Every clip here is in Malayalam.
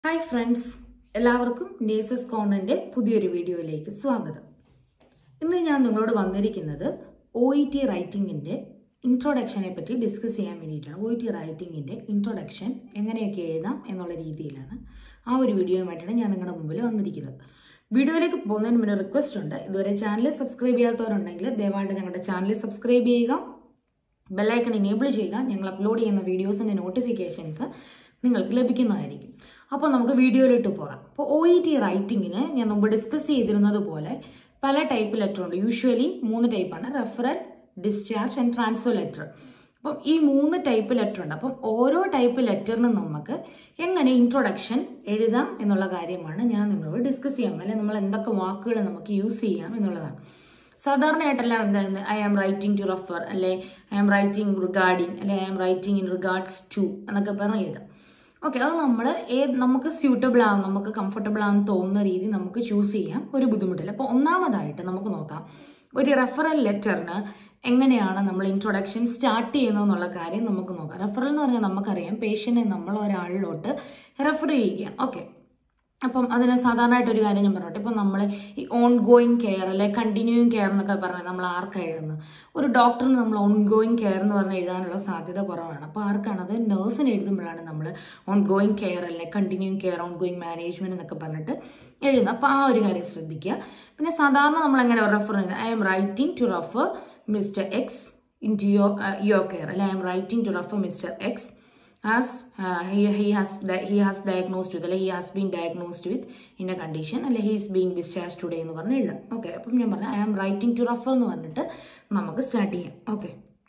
ഹായ് ഫ്രണ്ട്സ് എല്ലാവർക്കും നേഴ്സസ് കോർണറിന്റെ പുതിയൊരു വീഡിയോയിലേക്ക് സ്വാഗതം ഇന്ന് ഞാൻ നിങ്ങളോട് വന്നിരിക്കുന്നത് ഒ ഇ ടി റൈറ്റിംഗിന്റെ ഇൻട്രൊഡക്ഷനെ പറ്റി ഡിസ്കസ് ചെയ്യാൻ വേണ്ടിയിട്ടാണ് ഒ ഇ ടി റൈറ്റിംഗിന്റെ ഇൻട്രൊഡക്ഷൻ എങ്ങനെയൊക്കെ എഴുതാം എന്നുള്ള രീതിയിലാണ് ആ ഒരു വീഡിയോയുമായിട്ടാണ് ഞാൻ നിങ്ങളുടെ മുമ്പിൽ വന്നിരിക്കുന്നത് വീഡിയോയിലേക്ക് പോകുന്നതിന് മുന്നേ റിക്വസ്റ്റ് ഉണ്ട് ഇതുവരെ ചാനൽ സബ്സ്ക്രൈബ് ചെയ്യാത്തവരുണ്ടെങ്കിൽ ദയവായിട്ട് ഞങ്ങളുടെ ചാനൽ സബ്സ്ക്രൈബ് ചെയ്യുക ബെല്ലൈക്കൺ എനേബിൾ ചെയ്യുക ഞങ്ങൾ അപ്ലോഡ് ചെയ്യുന്ന വീഡിയോസിന്റെ നോട്ടിഫിക്കേഷൻസ് നിങ്ങൾക്ക് ലഭിക്കുന്നതായിരിക്കും അപ്പോൾ നമുക്ക് വീഡിയോയിലോട്ട് പോകാം അപ്പോൾ ഒ ഇ ടി റൈറ്റിങ്ങിന് ഞാൻ മുമ്പ് ഡിസ്കസ് ചെയ്തിരുന്നത് പോലെ പല ടൈപ്പ് ലെറ്റർ ഉണ്ട് യൂഷ്വലി മൂന്ന് ടൈപ്പാണ് referral discharge and transfer letter അപ്പം ഈ മൂന്ന് ടൈപ്പ് ലെറ്റർ ഉണ്ട് അപ്പം ഓരോ ടൈപ്പ് ലെറ്ററിനും നമുക്ക് എങ്ങനെ ഇൻട്രൊഡക്ഷൻ എഴുതാം എന്നുള്ള കാര്യമാണ് ഞാൻ നിങ്ങളോട് ഡിസ്കസ് ചെയ്യാം അല്ലെങ്കിൽ നമ്മൾ എന്തൊക്കെ വാക്കുകൾ നമുക്ക് യൂസ് ചെയ്യാം എന്നുള്ളതാണ് സാധാരണയായിട്ടെല്ലാം എന്തായിരുന്നു I am writing to refer അല്ലെ ഐ ആം റൈറ്റിംഗ് റിഗാർഡിങ് അല്ലെ I am writing in regards to എന്നൊക്കെ പറഞ്ഞ് എഴുതാം ഓക്കെ അത് നമ്മൾ ഏത് നമുക്ക് സ്യൂട്ടബിൾ ആവും നമുക്ക് കംഫർട്ടബിൾ ആണെന്ന് തോന്നുന്ന രീതി നമുക്ക് ചൂസ് ചെയ്യാം ഒരു ബുദ്ധിമുട്ടില്ല അപ്പോൾ ഒന്നാമതായിട്ട് നമുക്ക് നോക്കാം ഒരു റെഫറൽ ലെറ്ററിന് എങ്ങനെയാണ് നമ്മൾ ഇൻട്രൊഡക്ഷൻ സ്റ്റാർട്ട് ചെയ്യുന്നത് എന്നുള്ള കാര്യം നമുക്ക് നോക്കാം റെഫറൽ എന്ന് പറഞ്ഞാൽ നമുക്കറിയാം പേഷ്യൻറ്റിനെ നമ്മൾ ഒരാളിലോട്ട് റെഫർ ചെയ്യുകയാണ് ഓക്കെ അപ്പം അതിന് സാധാരണയായിട്ട് ഒരു കാര്യം ഞാൻ പറഞ്ഞോട്ടെ ഇപ്പം നമ്മൾ ഈ ഓൺ ഗോയിങ് കെയർ അല്ലെ കണ്ടിന്യൂയിങ് കെയർ എന്നൊക്കെ പറഞ്ഞാൽ നമ്മൾ ആർക്കാണ് എഴുതുന്നത് ഒരു ഡോക്ടറിന് നമ്മൾ ഓൺ ഗോയിങ് കെയർ എന്ന് പറഞ്ഞ് എഴുതാനുള്ള സാധ്യത കുറവാണ് അപ്പോൾ ആർക്കാണ് അത് നേഴ്സിന് എഴുതുമ്പോഴാണ് നമ്മൾ ഓൺ ഗോയിങ് കെയർ അല്ലെ continuing care ongoing management എന്നൊക്കെ പറഞ്ഞിട്ട് എഴുതുന്നത് അപ്പോൾ ആ ഒരു കാര്യം ശ്രദ്ധിക്കുക പിന്നെ സാധാരണ നമ്മൾ എങ്ങനെ റെഫർ ചെയ്യുന്നത് I'm writing to refer mister X into your your care അല്ലെ I'm writing to refer mister X as uh, he, he has di- he has diagnosed with അല്ലെങ്കിൽ he has been diagnosed with in a condition അല്ലെങ്കിൽ he is being discharged today എന്ന് പറഞ്ഞ് എഴുതാം ഓക്കെ അപ്പം ഞാൻ പറഞ്ഞു I am writing to refer എന്ന് പറഞ്ഞിട്ട് നമുക്ക് സ്റ്റാർട്ട് ചെയ്യാം ഓക്കെ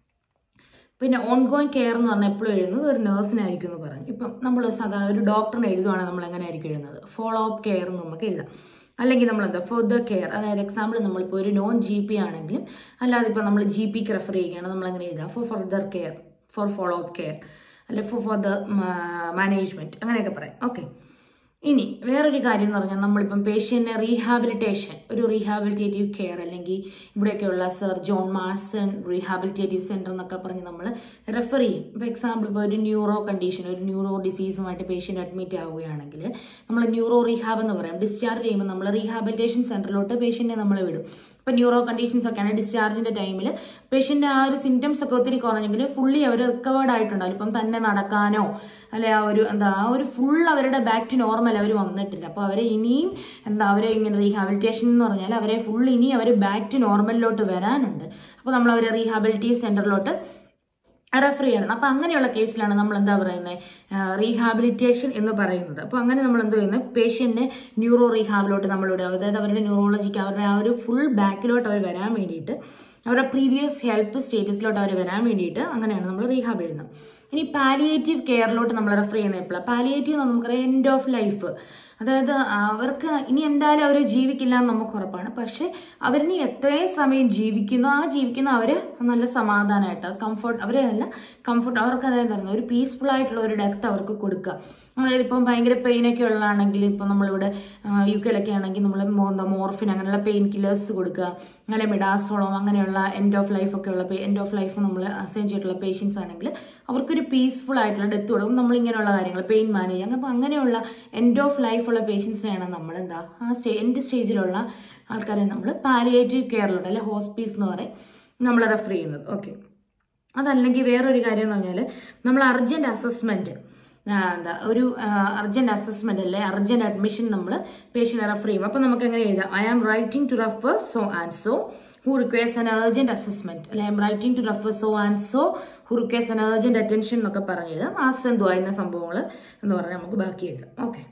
പിന്നെ ഓൺ ഗോയിങ് കെയർ എന്ന് പറഞ്ഞാൽ എപ്പോഴും എഴുതുന്നത് ഒരു നേഴ്സിനായിരിക്കും എന്ന് പറഞ്ഞു ഇപ്പം നമ്മൾ സാധാരണ ഒരു ഡോക്ടറിനെ എഴുതുവാണെങ്കിൽ നമ്മൾ എങ്ങനെ ആയിരിക്കും എഴുതുന്നത് ഫോളോ അപ്പ് കെയർ എന്ന് നമുക്ക് എഴുതാം അല്ലെങ്കിൽ നമ്മൾ എന്താ ഫർദർ കെയർ അതായത് എക്സാമ്പിൾ നമ്മളിപ്പോൾ ഒരു നോൺ ജി പി ആണെങ്കിലും അല്ലാതെ ഇപ്പോൾ നമ്മൾ ജി പിക്ക് റെഫർ ചെയ്യുകയാണ് നമ്മൾ എങ്ങനെ എഴുതാം for further care for follow up care അല്ലെ ഫോർ ഫോർ ദ മാനേജ്മെന്റ് അങ്ങനെയൊക്കെ പറയാം ഓക്കെ ഇനി വേറൊരു കാര്യം എന്ന് പറഞ്ഞാൽ നമ്മളിപ്പം പേഷ്യന്റിനെ റീഹാബിലിറ്റേഷൻ ഒരു റീഹാബിലിറ്റേറ്റീവ് കെയർ അല്ലെങ്കിൽ ഇവിടെയൊക്കെയുള്ള sir John Marson rehabilitative centre എന്നൊക്കെ പറഞ്ഞ് നമ്മൾ റെഫർ ചെയ്യും ഇപ്പോൾ എക്സാമ്പിൾ ഇപ്പോൾ ഒരു ന്യൂറോ കണ്ടീഷൻ ഒരു ന്യൂറോ ഡിസീസുമായിട്ട് പേഷ്യന്റ് അഡ്മിറ്റ് ആവുകയാണെങ്കിൽ നമ്മൾ ന്യൂറോ റീഹാബ് എന്ന് പറയും ഡിസ്ചാർജ് ചെയ്യുമ്പോൾ നമ്മൾ റീഹാബിലിറ്റേഷൻ സെന്ററിലോട്ട് പേഷ്യന്റിനെ നമ്മൾ വിടും ഇപ്പം ന്യൂറോ കണ്ടീഷൻസ് ഒക്കെയാണ് ഡിസ്ചാർജിന്റെ ടൈമിൽ പേഷ്യന്റ് ആ ഒരു സിംറ്റംസ് ഒക്കെ ഒത്തിരി കുറഞ്ഞെങ്കിൽ ഫുള്ളി അവർ റിക്കവേർഡ് ആയിട്ടുണ്ടാവും ഇപ്പം തന്നെ നടക്കാനോ അല്ലെ ആ ഒരു എന്താ ആ ഒരു ഫുൾ അവരുടെ ബാക്ക് ടു നോർമൽ അവർ വന്നിട്ടില്ല അപ്പോൾ അവരെ ഇനിയും എന്താ അവരെ ഇങ്ങനെ റീഹാബിലിറ്റേഷൻ എന്ന് പറഞ്ഞാൽ അവരെ ഫുൾ ഇനി അവർ ബാക്ക് ടു നോർമലിലോട്ട് വരാനുണ്ട് അപ്പോൾ നമ്മൾ അവരെ റീഹാബിലിറ്റേഷൻ സെന്ററിലോട്ട് റെഫർ ചെയ്യണം അപ്പൊ അങ്ങനെയുള്ള കേസിലാണ് നമ്മൾ എന്താ പറയുന്നത് റീഹാബിലിറ്റേഷൻ എന്ന് പറയുന്നത് അപ്പൊ അങ്ങനെ നമ്മൾ എന്ത് ചെയ്യുന്നത് പേഷ്യന്റിനെ ന്യൂറോ റീഹാബിലോട്ട് നമ്മളിവിടെ അതായത് അവരുടെ ന്യൂറോളജിക്ക് അവരുടെ ആ ഒരു ഫുൾ ബാക്കിലോട്ട് അവർ വരാൻ വേണ്ടിയിട്ട് അവരുടെ പ്രീവിയസ് ഹെൽത്ത് സ്റ്റേറ്റസിലോട്ട് അവർ വരാൻ വേണ്ടിയിട്ട് അങ്ങനെയാണ് നമ്മൾ റീഹാബ് എഴുതുന്നത് ഇനി പാലിയേറ്റീവ് കെയറിലോട്ട് നമ്മൾ റെഫർ ചെയ്യുന്ന എപ്പോഴാണ് പാലിയേറ്റീവ് എന്ന് നമുക്കറിയാം എൻഡ് ഓഫ് ലൈഫ് അതായത് അവർക്ക് ഇനി എന്തായാലും അവർ ജീവിക്കില്ല എന്ന് നമുക്ക് ഉറപ്പാണ് പക്ഷെ അവരിനി എത്രയും സമയം ജീവിക്കുന്നു ആ ജീവിക്കുന്ന അവര് നല്ല സമാധാനമായിട്ട് കംഫർട്ട് അവരെ നല്ല കംഫർട്ട് അവർക്ക് അതായത് പറയുന്നത് ഒരു പീസ്ഫുൾ ആയിട്ടുള്ള ഒരു ഡെത്ത് അവർക്ക് കൊടുക്കുക അതായത് ഇപ്പം ഭയങ്കര പെയിൻ ഒക്കെ ഉള്ളതാണെങ്കിൽ ഇപ്പം നമ്മളിവിടെ യു കെയിലൊക്കെ ആണെങ്കിൽ നമ്മൾ എന്താ മോർഫിൻ അങ്ങനെയുള്ള പെയിൻ കില്ലേഴ്സ് കൊടുക്കുക അങ്ങനെ മിഡാസോളം അങ്ങനെയുള്ള എൻഡ് ഓഫ് ലൈഫ് ഒക്കെ ഉള്ള എൻഡ് ഓഫ് ലൈഫ് നമ്മൾ അസൈൻ ചെയ്തിട്ടുള്ള പേഷ്യൻസ് ആണെങ്കിൽ അവർക്കൊരു പീസ്ഫുൾ ആയിട്ടുള്ള ഡെത്ത് കൊടുക്കും നമ്മൾ ഇങ്ങനെയുള്ള കാര്യങ്ങൾ പെയിൻ മാനേജ് അങ്ങനെ അപ്പം അങ്ങനെയുള്ള എൻഡ് ഓഫ് ലൈഫ് ഉള്ള പേഷ്യൻസിനെയാണ് നമ്മൾ എന്താ ആ സ്റ്റേ എൻഡ് സ്റ്റേജിലുള്ള ആൾക്കാരെ നമ്മൾ പാലിയേറ്റീവ് കെയറിലുണ്ട് അല്ലെ ഹോസ്പീസ് എന്ന് പറയും നമ്മൾ റെഫർ ചെയ്യുന്നത് ഓക്കെ അതല്ലെങ്കിൽ വേറൊരു കാര്യം എന്ന് പറഞ്ഞാൽ നമ്മൾ അർജന്റ് അസസ്മെന്റ് എന്താ ഒരു അർജന്റ് അസസ്മെന്റ് അല്ലെ അർജന്റ് അഡ്മിഷൻ നമ്മൾ പേഷ്യന്റ് റെഫർ ചെയ്യും അപ്പൊ നമുക്ക് എങ്ങനെ എഴുതാം I am writing to refer so and so who requires an urgent assessment അല്ലെ I'm writing to refer so and so who requires an urgent attention എന്നൊക്കെ പറഞ്ഞു എഴുതാം ആസ് എന്തുവാ അതിന്റെ സംഭവങ്ങൾ എന്ന് പറഞ്ഞാൽ നമുക്ക് ബാക്കി എഴുതാം ഓക്കെ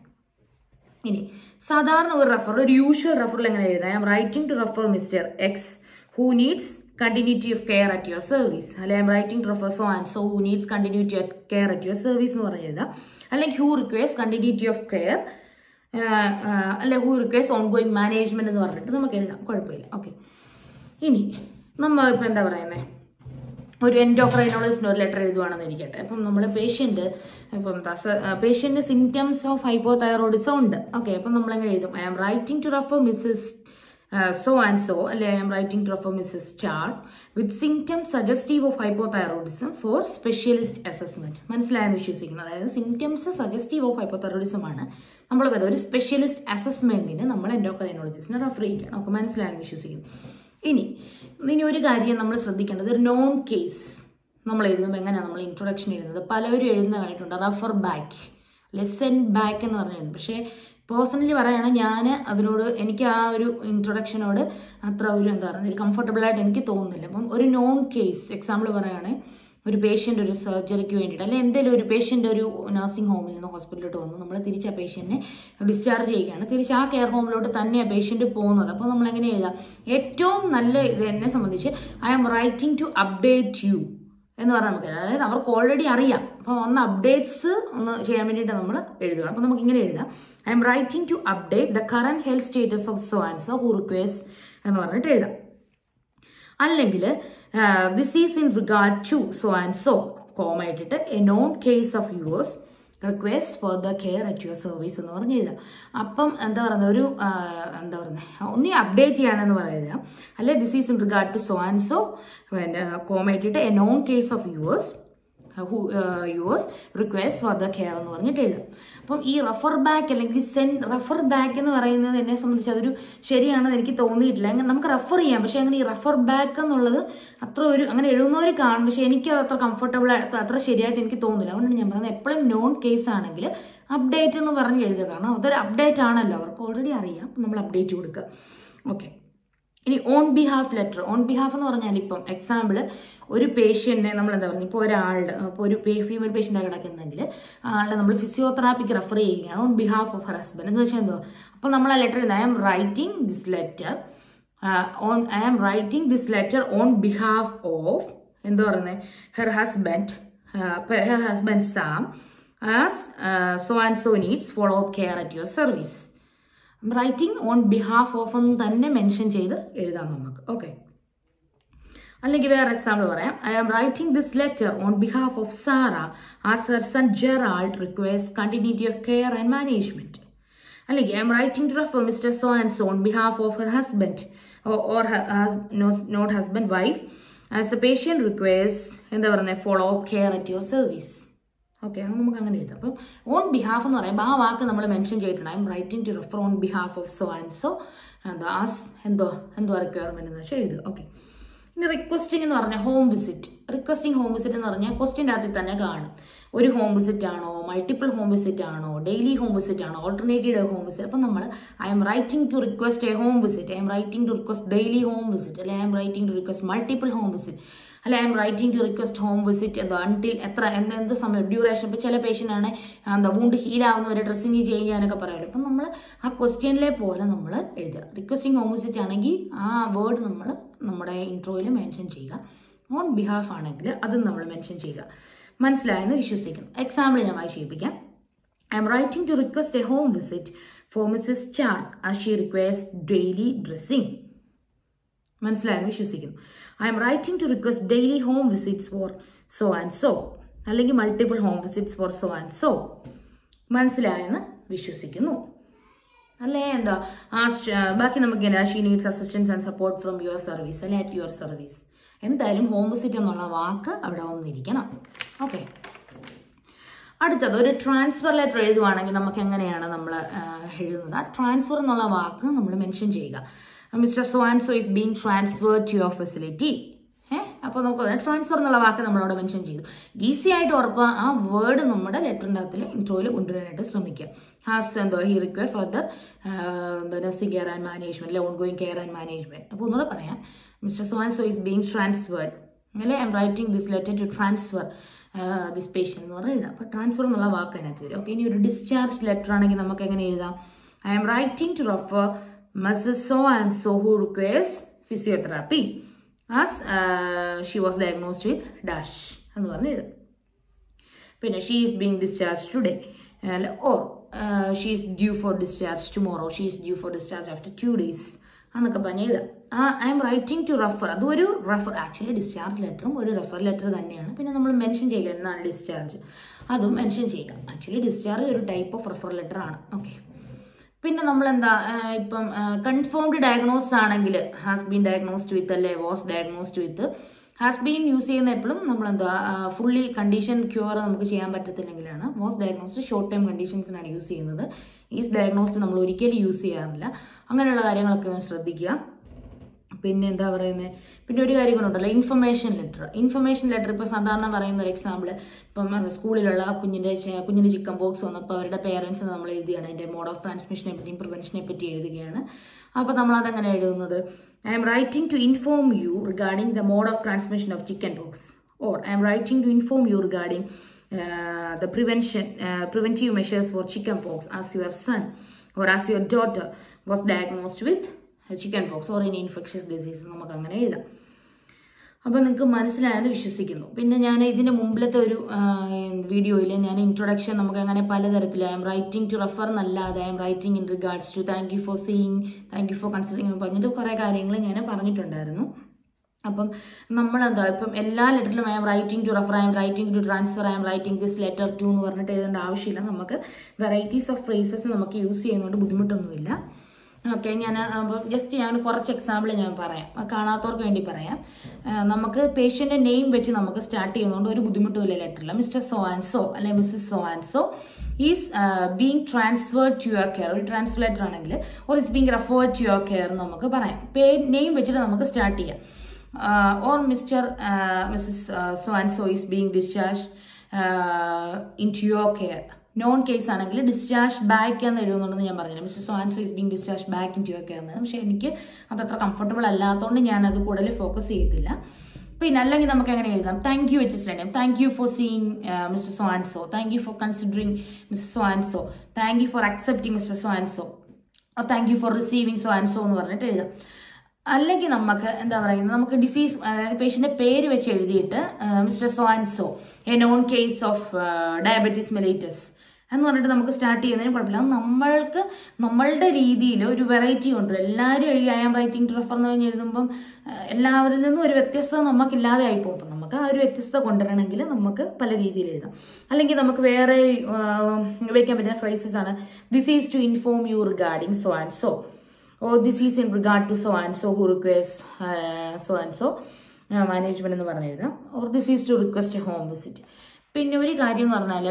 ഇനി സാധാരണ ഒരു റെഫർ ഒരു യൂഷ്വൽ റെഫറിൽ എങ്ങനെ എഴുതാം I'm writing to refer mister X who needs continuity of care at your service അല്ലെ I'm writing to refer so and so who needs continuity of care at your service എന്ന് പറഞ്ഞ് എഴുതാം അല്ലെങ്കിൽ who requires continuity of care അല്ലെ who requires ongoing management എന്ന് പറഞ്ഞിട്ട് നമുക്ക് എഴുതാം കുഴപ്പമില്ല ഓക്കെ ഇനി നമ്മൾ ഇപ്പം എന്താ പറയുന്നത് ഒരു എൻഡോക്രൈനോളജിസ്റ്റിന് ഒരു ലെറ്റർ എഴുതുവാണെന്ന് ഇരിക്കട്ടെ അപ്പം നമ്മൾ പേഷ്യന്റ് ഇപ്പം patient symptoms of hypothyroidism ഉണ്ട് ഓക്കെ അപ്പം നമ്മൾ എങ്ങനെ എഴുതും I am writing to refer missus so and so അല്ലെ I'm writing to refer missus Chart with symptoms suggestive of hypothyroidism for specialist assessment മനസ്സിലായെന്ന് വിശ്വസിക്കുന്നു അതായത് സിംറ്റംസ് സജസ്റ്റീവ് ഓഫ് ഹൈപ്പോതൈറോയിഡിസം ആണ് നമ്മൾ പറയുന്നത് ഒരു സ്പെഷ്യലിസ്റ്റ് അസസ്മെന്റിന് നമ്മൾ എൻഡോക്രൈനോളജിസ്റ്റിനെ റെഫർ ചെയ്യുകയാണ് നമുക്ക് മനസ്സിലായെന്ന് വിശ്വസിക്കുന്നു ഇനി ഇനി ഒരു കാര്യം നമ്മൾ ശ്രദ്ധിക്കേണ്ടത് ഒരു നോൺ കേസ് നമ്മൾ എഴുതുമ്പോൾ എങ്ങനെയാണ് നമ്മൾ ഇൻട്രൊഡക്ഷൻ എഴുതുന്നത് പലവരും എഴുതുന്ന കണ്ടിട്ടുണ്ട് റഫർ ബാക്ക് ലെസൺ ബാക്ക് എന്ന് പറഞ്ഞിട്ടുണ്ട് പക്ഷേ പേഴ്സണലി പറയുകയാണെങ്കിൽ ഞാൻ അതിനോട് എനിക്ക് ആ ഒരു ഇൻട്രൊഡക്ഷനോട് അത്ര ഒരു എന്താ പറയുക ഒരു കംഫർട്ടബിൾ ആയിട്ട് എനിക്ക് തോന്നുന്നില്ല അപ്പം ഒരു നോൺ കേസ് എക്സാമ്പിൾ പറയുകയാണെങ്കിൽ ഒരു പേഷ്യൻ്റ് ഒരു സർജറിക്ക് വേണ്ടിയിട്ട് അല്ലെങ്കിൽ എന്തെങ്കിലും ഒരു പേഷ്യൻ്റ് ഒരു നഴ്സിംഗ് ഹോമിൽ നിന്ന് ഹോസ്പിറ്റലിലോട്ട് വന്നു നമ്മൾ തിരിച്ച് ആ പേഷ്യൻറ്റിനെ ഡിസ്ചാർജ് ചെയ്യുകയാണ് തിരിച്ച് ആ കെയർ ഹോമിലോട്ട് തന്നെ ആ പേഷ്യൻ്റ് പോകുന്നത് അപ്പോൾ നമ്മൾ എങ്ങനെ എഴുതാം ഏറ്റവും നല്ല ഇത് എന്നെ സംബന്ധിച്ച് I am writing to update you എന്ന് പറഞ്ഞാൽ നമുക്ക് അതായത് അവർക്ക് ഓൾറെഡി അറിയാം അപ്പോൾ ഒന്ന് അപ്ഡേറ്റ്സ് ഒന്ന് ചെയ്യാൻ വേണ്ടിയിട്ട് നമ്മൾ എഴുതുക അപ്പോൾ നമുക്ക് ഇങ്ങനെ എഴുതാം I'm writing to update the current health status of so and so who requires എന്ന് പറഞ്ഞിട്ട് എഴുതാം അല്ലെങ്കിൽ this is in regard to so and so comma ഇട്ടിട്ട് a known case of yours request for the care at your service എന്ന് പറഞ്ഞ് എഴുതാം അപ്പം എന്താ പറയുന്നത് ഒരു ആ, എന്താ പറയുന്നത് ഒന്നി അപ്ഡേറ്റ് ചെയ്യാനെന്ന് പറയുക അല്ലെ this is in regard to so and so comma ഇട്ടിട്ട് a known case of yours who yours request for the care എന്ന് പറഞ്ഞിട്ട് എഴുതാം അപ്പം ഈ റഫർ ബാക്ക് അല്ലെങ്കിൽ സെൻ റഫർ ബാക്ക് എന്ന് പറയുന്നത് എന്നെ സംബന്ധിച്ച് അതൊരു ശരിയാണെന്ന് എനിക്ക് തോന്നിയിട്ടില്ല അങ്ങനെ നമുക്ക് റഫർ ചെയ്യാം പക്ഷെ അങ്ങനെ ഈ റഫർ ബാക്ക് എന്നുള്ളത് അത്ര ഒരു അങ്ങനെ എഴുതുന്നവർ കാണും പക്ഷെ എനിക്ക് അത് അത്ര കംഫർട്ടബിൾ അത്ര ശരിയായിട്ട് എനിക്ക് തോന്നുന്നില്ല അതുകൊണ്ടാണ് ഞാൻ പറയുന്നത് എപ്പോഴും നോൺ കേസ് ആണെങ്കിൽ അപ്ഡേറ്റ് എന്ന് പറഞ്ഞ് എഴുതുക കാരണം അതൊരു അപ്ഡേറ്റ് ആണല്ലോ അവർക്ക് ഓൾറെഡി അറിയാം അപ്പം നമ്മൾ അപ്ഡേറ്റ് കൊടുക്കുക ഓക്കെ ഇനി on behalf letter on behalf എന്ന് പറഞ്ഞാൽ ഇപ്പം എക്സാമ്പിൾ ഒരു പേഷ്യൻറ്റിനെ നമ്മൾ എന്താ പറയുക ഇപ്പോൾ ഒരാളുടെ ഇപ്പോൾ ഒരു ഫീമെയിൽ പേഷ്യൻ്റ് കിടക്കുന്നെങ്കിൽ ആളുടെ നമ്മൾ ഫിസിയോതെറാപ്പിക്ക് റെഫർ ചെയ്യുകയാണ് on behalf of her husband എന്ന് വെച്ചാൽ എന്തോ അപ്പോൾ നമ്മൾ ആ letter I am writing this letter on I am writing this letter on behalf of എന്താ പറയുന്നത് her husband her husband Sam as so and so needs follow up care at your service writing on behalf of എന്ന് തന്നെ മെൻഷൻ ചെയ്ത് എഴുതാം നമുക്ക് ഓക്കെ അല്ലെങ്കിൽ വേറെ എക്സാമ്പിൾ പറയാം I am writing this letter on behalf of Sara as her son Gerald request continuity of care and management അല്ലെങ്കിൽ I'm writing to refer mister so and so on behalf of her husband or not husband wife as the patient request എന്താ പറയുന്നത് follow up care at your service okay നമുക്ക് അങ്ങനെ എഴുതാം അപ്പം ഓൺ ബിഹാഫ് എന്ന് പറയുമ്പോൾ ആ വാക്ക് നമ്മൾ മെൻഷൻ ചെയ്തിട്ടുണ്ട് I'm writing to refer on behalf of so and so എന്തോ ആസ് എന്തോ എന്തോ റിക്വയർമെന്റ് എന്ന് വെച്ചാൽ എഴുതുക ഓക്കെ ഇനി റിക്വസ്റ്റിംഗ് എന്ന് പറഞ്ഞാൽ home visit requesting home visit എന്ന് പറഞ്ഞാൽ ക്വസ്റ്റിൻ്റെ അകത്തിൽ തന്നെ കാണും ഒരു ഹോം വിസിറ്റ് ആണോ മൾട്ടിപ്പിൾ ഹോം വിസിറ്റ് ആണോ ഡെയിലി ഹോം വിസിറ്റ് ആണോ ഓൾട്ടർനേറ്റീവ് ഹോം വിസിറ്റ് അപ്പം നമ്മൾ I'm writing to request a home visit I'm writing to request daily home visit അല്ലെ I'm writing to request multiple home visit അല്ലെ I'm writing to request home visit എന്തോ അൺടിൽ എത്ര എന്ത് എന്ത് സമയം ഡ്യൂറേഷൻ ഇപ്പോൾ ചില പേഷ്യൻ്റ് ആണ് എന്താ വൂണ്ട് ഹീൽ ആവുന്നവരെ ഡ്രസ്സിങ് ചെയ്യാനൊക്കെ പറയുമല്ലോ അപ്പം നമ്മൾ ആ ക്വസ്റ്റ്യനിലെ പോലെ നമ്മൾ എഴുതുക റിക്വസ്റ്റിംഗ് ഹോം വിസിറ്റ് ആണെങ്കിൽ ആ വേർഡ് നമ്മൾ നമ്മുടെ ഇൻട്രോയിൽ മെൻഷൻ ചെയ്യുക ഓൺ ബിഹാഫ് ആണെങ്കിൽ അതും നമ്മൾ മെൻഷൻ ചെയ്യുക മനസ്സിലായെന്ന് വിശ്വസിക്കുന്നു എക്സാമ്പിൾ ഞാൻ വായിച്ച് കേൾപ്പിക്കാം I'm writing to request a home visit for missus Chark ആ ഷീ റിക്വസ്റ്റ് ഡെയിലി ഡ്രസ്സിംഗ് മനസ്സിലായെന്ന് വിശ്വസിക്കുന്നു I'm writing to request daily home visits for so and so അല്ലെങ്കിൽ multiple home visits for so and so മനസ്സിലായെന്ന് വിശ്വസിക്കുന്നു അല്ലേ എന്താ ആ സ്റ്റ- ബാക്കി നമുക്ക് ഇങ്ങനെ she needs assistance and support from your service അല്ലെ അറ്റ് യുവർ സർവീസ് എന്തായാലും ഹോം വിസിറ്റ് എന്നുള്ള വാക്ക് അവിടെ വന്നിരിക്കണം ഓക്കെ അടുത്തത് ഒരു ട്രാൻസ്ഫർ ലെറ്റർ എഴുതുവാണെങ്കിൽ നമുക്ക് എങ്ങനെയാണ് നമ്മൾ എഴുതുന്നത് ആ ട്രാൻസ്ഫർ എന്നുള്ള വാക്ക് നമ്മൾ മെൻഷൻ ചെയ്യുക mister so and so is being transfer to your facility ഏഹ് അപ്പോൾ നമുക്ക് ട്രാൻസ്ഫർ എന്നുള്ള വാക്ക് നമ്മളവിടെ മെൻഷൻ ചെയ്തു ഈസി ആയിട്ട് ഓർക്കുക ആ വേർഡ് നമ്മുടെ ലെറ്ററിൻ്റെ അകത്തിൽ ഇൻട്രോയിൽ കൊണ്ടുവരാനായിട്ട് ശ്രമിക്കുക ഹാസ് എന്തോ he require further nursing care and management അല്ലെ on going care and management അപ്പോൾ ഒന്നുകൂടെ പറയാം mister so and so is being transferred അല്ലെ I'm writing this letter to transfer this patient എന്ന് പറഞ്ഞ് എഴുതാം അപ്പോൾ ട്രാൻസ്ഫർ എന്നുള്ള വാക്ക് അതിനകത്ത് വരും ഓക്കെ ഇനി ഒരു ഡിസ്ചാർജ് ലെറ്റർ ആണെങ്കിൽ നമുക്ക് എങ്ങനെ എഴുതാം I'm writing to refer missus so and so who requires physiotherapy as she was diagnosed with dash എന്ന് പറഞ്ഞ് എഴുതാം പിന്നെ she is being discharge today or she is due for discharge tomorrow she is due for discharge after two days എന്നൊക്കെ പറഞ്ഞ് എഴുതാം I'm writing to refer അതും ഒരു റെഫർ ആക്ച്വലി ഡിസ്ചാർജ് ലെറ്ററും ഒരു റെഫർ ലെറ്റർ തന്നെയാണ് പിന്നെ നമ്മൾ മെൻഷൻ ചെയ്യുക എന്നാണ് ഡിസ്ചാർജ് അതും മെൻഷൻ ചെയ്യുക ആക്ച്വലി ഡിസ്ചാർജ് ഒരു ടൈപ്പ് ഓഫ് റെഫർ ലെറ്റർ ആണ് ഓക്കെ പിന്നെ നമ്മൾ എന്താ ഇപ്പം കൺഫേംഡ് ഡയഗ്നോസ് ആണെങ്കിൽ ഹാസ് ബീൻ ഡയഗ്നോസ്ഡ് വിത്ത് അല്ലെ was diagnosed with has been use ചെയ്യുന്ന എപ്പോഴും നമ്മൾ എന്താ ഫുള്ളി കണ്ടീഷൻ ക്യൂർ നമുക്ക് ചെയ്യാൻ പറ്റത്തില്ലെങ്കിലാണ് വാസ് ഡയഗ്നോസ്ഡ് ഷോർട്ട് ടൈം കണ്ടീഷൻസിനാണ് യൂസ് ചെയ്യുന്നത് ഈസ് ഡയഗ്നോസ്ഡ് നമ്മൾ ഒരിക്കലും യൂസ് ചെയ്യാറില്ല അങ്ങനെയുള്ള കാര്യങ്ങളൊക്കെ ഒന്ന് ശ്രദ്ധിക്കുക പിന്നെ എന്താ പറയുന്നത് പിന്നെ ഒരു കാര്യം കൊണ്ടുണ്ടല്ലോ ഇൻഫർമേഷൻ ലെറ്റർ ഇൻഫർമേഷൻ ലെറ്റർ ഇപ്പോൾ സാധാരണ പറയുന്ന ഒരു എക്സാമ്പിൾ ഇപ്പം അത് സ്കൂളിലുള്ള കുഞ്ഞിൻ്റെ ചെ- കുഞ്ഞിന് ചിക്കൻ ബോക്സ് വന്നപ്പോൾ അവരുടെ പേരൻസ് നമ്മൾ എഴുതിയാണ് അതിൻ്റെ മോഡ് ഓഫ് ട്രാൻസ്മിഷനെ പറ്റിയും പ്രിവെൻഷനെ പറ്റി എഴുതുകയാണ് അപ്പോൾ നമ്മൾ അതെങ്ങനെ എഴുതുന്നത് I'm writing to inform you regarding the mode of transmission of chicken pox or I'm writing to inform you regarding the prevention preventive measures for chicken pox as your son or as your daughter was diagnosed with chicken pox or any infectious disease നമുക്ക് അങ്ങനെ എഴുതാം അപ്പോൾ നിങ്ങൾക്ക് മനസ്സിലായെന്ന് വിശ്വസിക്കുന്നു പിന്നെ ഞാൻ ഇതിൻ്റെ മുമ്പിലത്തെ ഒരു വീഡിയോയിൽ ഞാൻ ഇൻട്രൊഡക്ഷൻ നമുക്ക് അങ്ങനെ പലതരത്തിൽ I'm writing to refer എന്നല്ലാതെ I'm writing in regards to thank you for seeing thank you for considering പറഞ്ഞിട്ട് കുറേ കാര്യങ്ങൾ ഞാൻ പറഞ്ഞിട്ടുണ്ടായിരുന്നു അപ്പം നമ്മളെന്താ ഇപ്പം എല്ലാ ലെറ്ററിലും I'm writing to refer I'm writing to transfer I'm writing this letter to എന്ന് പറഞ്ഞിട്ട് എഴുതേണ്ട ആവശ്യമില്ല നമുക്ക് വെറൈറ്റീസ് ഓഫ് ഫ്രേസസ് നമുക്ക് യൂസ് ചെയ്യുന്നതുകൊണ്ട് ബുദ്ധിമുട്ടൊന്നുമില്ല ഓക്കെ ഞാൻ ജസ്റ്റ് ഞാൻ കുറച്ച് എക്സാമ്പിൾ ഞാൻ പറയാം അത് കാണാത്തവർക്ക് വേണ്ടി പറയാം ആ, നമുക്ക് പേഷ്യൻ്റെ നെയിം വെച്ച് നമുക്ക് സ്റ്റാർട്ട് ചെയ്യുന്നതുകൊണ്ട് ഒരു ബുദ്ധിമുട്ടുമില്ല ലെറ്ററിൽ മിസ്റ്റർ സോ ആൻഡ് സോ അല്ലെങ്കിൽ missus so and so is being transferred to your care ഒരു ട്രാൻസ്ലേറ്റർ ആണെങ്കിൽ or is being referred to your care എന്ന് നമുക്ക് പറയാം പേ നെയിം വെച്ചിട്ട് നമുക്ക് സ്റ്റാർട്ട് ചെയ്യാം or mister missus so and so is being discharge into your care known case ആണെങ്കിൽ ഡിസ്ചാർജ് ബാക്ക് എന്ന് എഴുതുന്നുണ്ടെന്ന് ഞാൻ പറഞ്ഞില്ല mister so and so is being discharge back in into your care എന്ന് പക്ഷേ എനിക്ക് അതത്ര കംഫർട്ടബിൾ അല്ലാത്തതുകൊണ്ട് ഞാൻ അത് കൂടുതൽ ഫോക്കസ് ചെയ്യത്തില്ല പിന്നെ അല്ലെങ്കിൽ നമുക്ക് എങ്ങനെ എഴുതാം താങ്ക് യു വെച്ച് stand thank you for seeing mister so and so thank you for considering mister so and so thank you for accepting mister so and so thank you for receiving so and so എന്ന് പറഞ്ഞിട്ട് എഴുതാം അല്ലെങ്കിൽ നമുക്ക് എന്താ പറയുന്നത് നമുക്ക് ഡിസീസ് അതായത് പേഷ്യന്റെ പേര് വെച്ച് എഴുതിയിട്ട് mister so and so a known case of diabetes mellitus എന്ന് പറഞ്ഞിട്ട് നമുക്ക് സ്റ്റാർട്ട് ചെയ്യുന്നതിന് കുഴപ്പമില്ല അത് നമ്മൾക്ക് നമ്മളുടെ രീതിയിൽ ഒരു വെറൈറ്റി ഉണ്ട് എല്ലാവരും എഴുതി I am writing to refer എന്ന് പറഞ്ഞ് എഴുതുമ്പം ആ, എല്ലാവരിൽ നിന്നും ഒരു വ്യത്യസ്തത നമുക്കില്ലാതെ ആയിപ്പോകും അപ്പം നമുക്ക് ആ ഒരു വ്യത്യസ്തത കൊണ്ടുവരണമെങ്കിൽ നമുക്ക് പല രീതിയിൽ എഴുതാം അല്ലെങ്കിൽ നമുക്ക് വേറെ ആ, ഉപയോഗിക്കാൻ പറ്റുന്ന ഫ്രൈസസ് ആണ് this is to inform you regarding so and so oh this is in regard to so and so who request so and so management എന്ന് പറഞ്ഞു എഴുതാം or this is to request home visit പിന്നെ ഒരു കാര്യം എന്ന് പറഞ്ഞാൽ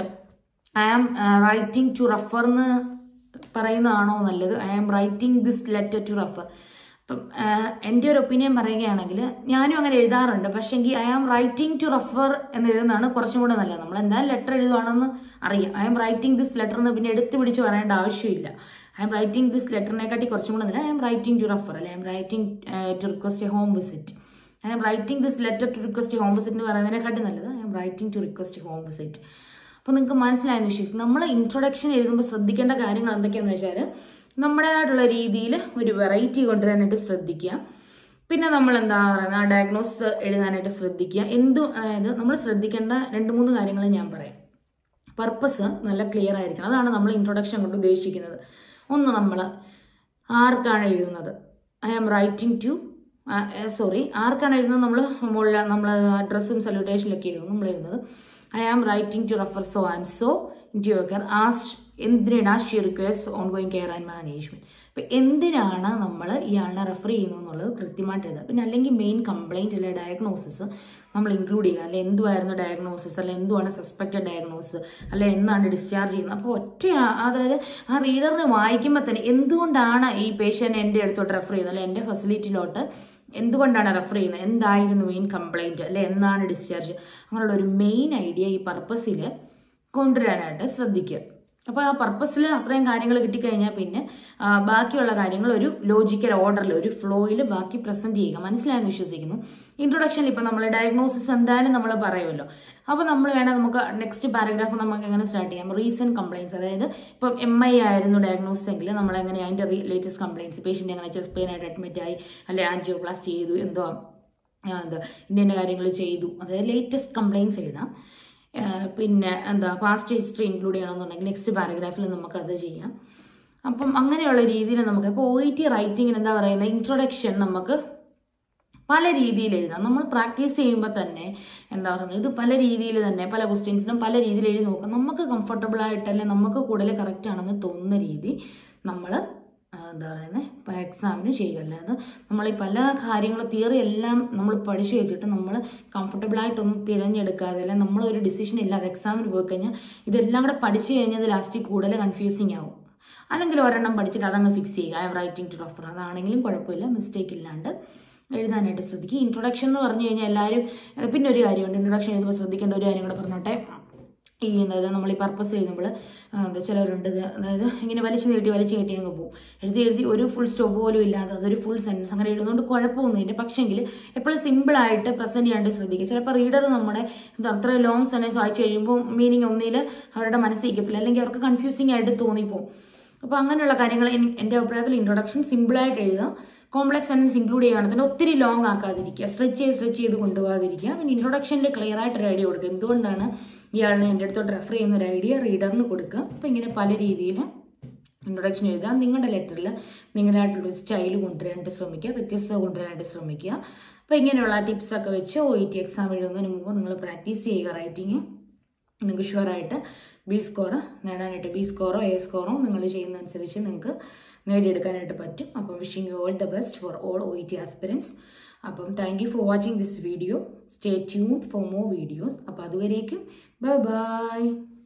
I am writing to refer എന്ന് പറയുന്നതാണോ നല്ലത് I am writing this letter to refer അപ്പം ആഹ്, എൻ്റെ ഒരു ഒപ്പീനിയൻ പറയുകയാണെങ്കിൽ ഞാനും അങ്ങനെ എഴുതാറുണ്ട് പക്ഷേ എങ്കിൽ I am writing to refer എന്ന് എഴുതുന്നതാണ് കുറച്ചും കൂടെ നല്ലത് നമ്മൾ എന്തായാലും ലെറ്റർ എഴുതുവാണെന്ന് അറിയാം I am writing this letter എന്ന് പിന്നെ എടുത്ത് പിടിച്ച് പറയേണ്ട ആവശ്യമില്ല ഐ എം റൈറ്റിംഗ് ദിസ് ലെറ്ററിനെക്കാട്ടി കുറച്ചും കൂടെ നല്ല I'm writing to refer അല്ലെ I'm writing to request a home visit I'm writing this letter to request a home visit എന്ന് പറയുന്നതിനെക്കാട്ടി നല്ലത് I'm writing to request a home visit അപ്പോൾ നിങ്ങൾക്ക് മനസ്സിലായെന്ന് വിശ്വസിക്കും നമ്മൾ ഇൻട്രൊഡക്ഷൻ എഴുതുമ്പോൾ ശ്രദ്ധിക്കേണ്ട കാര്യങ്ങൾ എന്തൊക്കെയാണെന്ന് വെച്ചാൽ നമ്മുടേതായിട്ടുള്ള രീതിയിൽ ഒരു വെറൈറ്റി കൊണ്ടുവരാനായിട്ട് ശ്രദ്ധിക്കുക പിന്നെ നമ്മൾ എന്താ പറയുക ഡയഗ്നോസ് എഴുതാനായിട്ട് ശ്രദ്ധിക്കുക എന്ത് അതായത് നമ്മൾ ശ്രദ്ധിക്കേണ്ട രണ്ട് മൂന്ന് കാര്യങ്ങൾ ഞാൻ പറയാം പർപ്പസ് നല്ല ക്ലിയർ ആയിരിക്കണം അതാണ് നമ്മൾ ഇൻട്രൊഡക്ഷൻ കൊണ്ട് ഉദ്ദേശിക്കുന്നത് ഒന്ന് നമ്മൾ ആർക്കാണ് എഴുതുന്നത് I am writing to sorry ആർക്കാണ് എഴുതുന്നത് നമ്മൾ മുകളിൽ നമ്മൾ അഡ്രസ്സും സല്യൂട്ടേഷനിലൊക്കെ എഴുതും നമ്മൾ എഴുതുന്നത് I am writing to refer so and so into your care as എന്തിനാണ് she request on going care and management അപ്പം എന്തിനാണ് നമ്മൾ ഇയാളിനെ റെഫർ ചെയ്യുന്നത് എന്നുള്ളത് കൃത്യമായിട്ട് എഴുതുക പിന്നെ അല്ലെങ്കിൽ മെയിൻ കംപ്ലൈൻറ്റ് അല്ലെ ഡയഗ്നോസിസ് നമ്മൾ ഇൻക്ലൂഡ് ചെയ്യുക അല്ലെ എന്തുമായിരുന്നു ഡയഗ്നോസിസ് അല്ലെ എന്തുവാണ് സസ്പെക്റ്റഡ് ഡയഗ്നോസിസ് അല്ലെ എന്നാണ് ഡിസ്ചാർജ് ചെയ്യുന്നത് അപ്പോൾ ഒറ്റ ആ- അതായത് ആ റീഡറിന് വായിക്കുമ്പോൾ തന്നെ എന്തുകൊണ്ടാണ് ഈ പേഷ്യൻ്റ് എൻ്റെ അടുത്തോട്ട് റെഫർ ചെയ്യുന്നത് അല്ലെ എൻ്റെ ഫെസിലിറ്റിയിലോട്ട് എന്തുകൊണ്ടാണ് റെഫർ ചെയ്യുന്നത് എന്തായിരുന്നു മെയിൻ കംപ്ലൈൻറ്റ് അല്ലെ എന്നാണ് ഡിസ്ചാർജ് അങ്ങനെയുള്ള ഒരു മെയിൻ ഐഡിയ ഈ പർപ്പസിൽ കൊണ്ടുവരാനായിട്ട് ശ്രദ്ധിക്കുക അപ്പോൾ ആ പർപ്പസിൽ അത്രയും കാര്യങ്ങൾ കിട്ടിക്കഴിഞ്ഞാൽ പിന്നെ ആ, ബാക്കിയുള്ള കാര്യങ്ങൾ ഒരു ലോജിക്കൽ ഓർഡറിൽ ഒരു ഫ്ലോയിൽ ബാക്കി പ്രസന്റ് ചെയ്യുക മനസ്സിലായെന്ന് വിശ്വസിക്കുന്നു ഇൻട്രൊഡക്ഷനിൽ ഇപ്പം നമ്മൾ ഡയഗ്നോസിസ് എന്തായാലും നമ്മൾ പറയുമല്ലോ അപ്പോൾ നമ്മൾ വേണം നമുക്ക് നെക്സ്റ്റ് പാരഗ്രാഫ് നമുക്ക് എങ്ങനെ സ്റ്റാർട്ട് ചെയ്യാം റീസെന്റ് കംപ്ലൈൻസ് അതായത് ഇപ്പം എം ഐ ആയിരുന്നു ഡയഗ്നോസിസ് എങ്കിൽ നമ്മൾ എങ്ങനെ അതിൻ്റെ ലേറ്റസ്റ്റ് കംപ്ലൈൻസ് പേഷ്യൻ്റ് എങ്ങനെ ചെസ്റ്റ് പെയിൻ ആയിട്ട് അഡ്മിറ്റ് ആയി അല്ലെ ആൻജിയോപ്ലാസ്റ്റ് ചെയ്തു എന്തോ ആ, എന്താ ഇന്ന ഇന്ന കാര്യങ്ങൾ ചെയ്തു അതായത് ലേറ്റസ്റ്റ് കംപ്ലൈൻസ് എഴുതാം ആ, പിന്നെ എന്താ പാസ്റ്റ് ഹിസ്റ്ററി ഇൻക്ലൂഡ് ചെയ്യണമെന്നുണ്ടെങ്കിൽ നെക്സ്റ്റ് പാരഗ്രാഫിൽ നമുക്കത് ചെയ്യാം അപ്പം അങ്ങനെയുള്ള രീതിയിൽ നമുക്ക് ഇപ്പോൾ ഒ ഇ ടി റൈറ്റിങ്ങിന് എന്താ പറയുന്നത് ഇൻട്രൊഡക്ഷൻ നമുക്ക് പല രീതിയിൽ എഴുതാം നമ്മൾ പ്രാക്ടീസ് ചെയ്യുമ്പോൾ തന്നെ എന്താ പറയുന്നത് ഇത് പല രീതിയിൽ തന്നെ പല ക്വസ്റ്റ്യൻസിനും പല രീതിയിൽ എഴുതി നോക്കാം നമുക്ക് കംഫർട്ടബിൾ ആയിട്ടല്ലേ നമുക്ക് കൂടുതൽ കറക്റ്റ് ആണെന്ന് തോന്നുന്ന രീതി നമ്മൾ എന്താ പറയുന്നത് എക്സാമിന് ചെയ്യുക അല്ലാതെ നമ്മൾ ഈ പല കാര്യങ്ങൾ തിയറി എല്ലാം നമ്മൾ പഠിച്ചു വെച്ചിട്ട് നമ്മൾ കംഫർട്ടബിളായിട്ടൊന്നും തിരഞ്ഞെടുക്കാതെ അല്ലെങ്കിൽ നമ്മളൊരു ഡിസിഷൻ ഇല്ലാതെ എക്സാമിന് പോയി കഴിഞ്ഞാൽ ഇതെല്ലാം കൂടെ പഠിച്ചു കഴിഞ്ഞാൽ ലാസ്റ്റ് കൂടുതൽ കൺഫ്യൂസിങ് ആവും അല്ലെങ്കിൽ ഒരെണ്ണം പഠിച്ചിട്ട് അതങ്ങ് ഫിക്സ് ചെയ്യുക I'm writing to refer അതാണെങ്കിലും കുഴപ്പമില്ല മിസ്റ്റേക്ക് ഇല്ലാണ്ട് എഴുതാനായിട്ട് ശ്രദ്ധിക്കുക ഇൻട്രൊഡക്ഷൻ എന്ന് പറഞ്ഞു കഴിഞ്ഞാൽ എല്ലാവരും ഏഹ് പിന്നെ ഒരു കാര്യമുണ്ട് ഇൻട്രൊഡക്ഷൻ എഴുതുമ്പോൾ ശ്രദ്ധിക്കേണ്ട ഒരു കാര്യം കൂടെ പറഞ്ഞോട്ടെ ഈ അതായത് നമ്മൾ ഈ പർപ്പസ് എഴുതുമ്പോൾ എന്താ ചിലവരുണ്ട് ഇത് അതായത് ഇങ്ങനെ വലിച്ചു നീട്ടി വലിച്ചു നീട്ടി അങ്ങ് പോകും എഴുതി എഴുതി ഒരു ഫുൾ സ്റ്റോപ്പ് പോലും ഇല്ലാതെ അതൊരു ഫുൾ സെൻറ്റൻസ് അങ്ങനെ എഴുതുകൊണ്ട് കുഴപ്പമൊന്നുമില്ല പക്ഷെങ്കിൽ എപ്പോഴും സിമ്പിളായിട്ട് പ്രസൻറ്റ് ചെയ്യാണ്ട് ശ്രദ്ധിക്കുക ചിലപ്പോൾ റീഡർ നമ്മുടെ എന്താ അത്ര ലോങ് സെൻറ്റൻസ് വായിച്ചു കഴിയുമ്പോൾ മീനിങ് ഒന്നിൽ അവരുടെ മനസ്സിരിക്കത്തില്ല അല്ലെങ്കിൽ അവർക്ക് കൺഫ്യൂസിങ് ആയിട്ട് തോന്നിപ്പോവും അപ്പോൾ അങ്ങനെയുള്ള കാര്യങ്ങൾ എനി- എൻ്റെ അഭിപ്രായത്തിൽ ഇൻട്രൊഡക്ഷൻ സിമ്പിളായിട്ട് എഴുതുക കോംപ്ലക്സ് സെൻറ്റൻസ് ഇൻക്ലൂഡ് ചെയ്യുകയാണെങ്കിൽ തന്നെ ഒത്തിരി ലോങ് ആക്കാതിരിക്കുക സ്ട്രെച്ച് ചെയ്ത് സ്ട്രെച്ച് ചെയ്ത് കൊണ്ടുപോകാതിരിക്കുക പിന്നെ ഇൻട്രൊഡക്ഷനിൽ ക്ലിയർ ആയിട്ട് ഒരു ഐഡിയ കൊടുക്കുക എന്തുകൊണ്ടാണ് ഇയാളിനെ എൻ്റെ അടുത്തോട്ട് റെഫർ ചെയ്യുന്ന ഒരു ഐഡിയ റീഡറിന് കൊടുക്കുക അപ്പോൾ ഇങ്ങനെ പല രീതിയിൽ ഇൻട്രൊഡക്ഷൻ എഴുതുക നിങ്ങളുടെ ലെറ്ററിൽ നിങ്ങളായിട്ടുള്ള സ്റ്റൈൽ കൊണ്ടുവരാനായിട്ട് ശ്രമിക്കുക വ്യത്യസ്തത കൊണ്ടുവരാനായിട്ട് ശ്രമിക്കുക അപ്പോൾ ഇങ്ങനെയുള്ള ടിപ്സ് ഒക്കെ വെച്ച് ഒ ഇ ടി എക്സാം എഴുതുന്നതിന് മുമ്പ് നിങ്ങൾ പ്രാക്ടീസ് ചെയ്യുക റൈറ്റിംഗ് നിങ്ങൾക്ക് ഷുവറായിട്ട് ബി സ്കോർ നേടാനായിട്ട് ബി സ്കോറോ എ സ്കോറോ നിങ്ങൾ ചെയ്യുന്നതനുസരിച്ച് നിങ്ങൾക്ക് നേടിയെടുക്കാനായിട്ട് പറ്റും അപ്പം wishing you all the best for all O E T aspirants അപ്പം thank you for watching this video stay tune for more videos അപ്പോൾ അതുവരേക്കും ബൈ ബൈ